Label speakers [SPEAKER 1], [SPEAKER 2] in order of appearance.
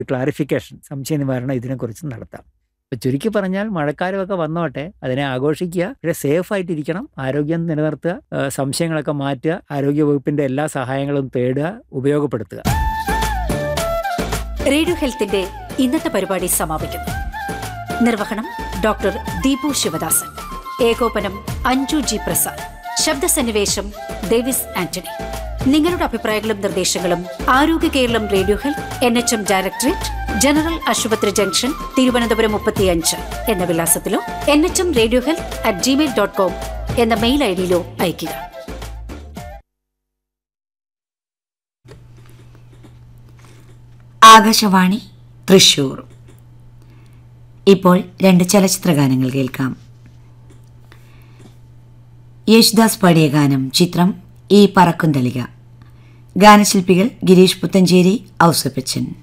[SPEAKER 1] clarification സംശയ നിവാരണം ഇതിനെക്കുറിച്ച് നടത്താം ഇപ്പൊ ചുരുക്കി പറഞ്ഞാൽ മഴക്കാലമൊക്കെ വന്നോട്ടെ അതിനെ ആഘോഷിക്കുക പക്ഷേ സേഫ് ആയിട്ടിരിക്കണം ആരോഗ്യം നിലനിർത്തുക ആ, സംശയങ്ങളൊക്കെ മാറ്റുക ആരോഗ്യ വകുപ്പിന്റെ എല്ലാ സഹായങ്ങളും തേടുക ഉപയോഗപ്പെടുത്തുക
[SPEAKER 2] റേഡിയോ ഹെൽത്തിന്റെ ഇന്നത്തെ പരിപാടി സമാപിക്കുന്നു നിർവഹണം ഡോക്ടർ ദീപു ശിവദാസൻ ഏകോപനം അഞ്ജു ജി പ്രസാദ് ശബ്ദസന്നിവേശം ഡേവിസ് ആന്റണി നിങ്ങളുടെ അഭിപ്രായങ്ങളും നിർദ്ദേശങ്ങളും Arogya Keralam radio health N H M directorate general ആശുപത്രി ജംഗ്ഷൻ തിരുവനന്തപുരം മുപ്പത്തിയഞ്ച് എന്ന വിലാസത്തിലോ N H M radio health at Gmail dot com എന്ന മെയിൽ ഐ ഡിയിലോ അയയ്ക്കുക
[SPEAKER 3] ആകാശവാണി തൃശൂർ ഇപ്പോൾ രണ്ട് ചലച്ചിത്ര ഗാനങ്ങൾ കേൾക്കാം യേശുദാസ് പാടിയ ഗാനം ചിത്രം ഈ പറക്കുന്തളിക ഗാനശില്പികൾ ഗിരീഷ് പുത്തഞ്ചേരി ഔസപ്പച്ചൻ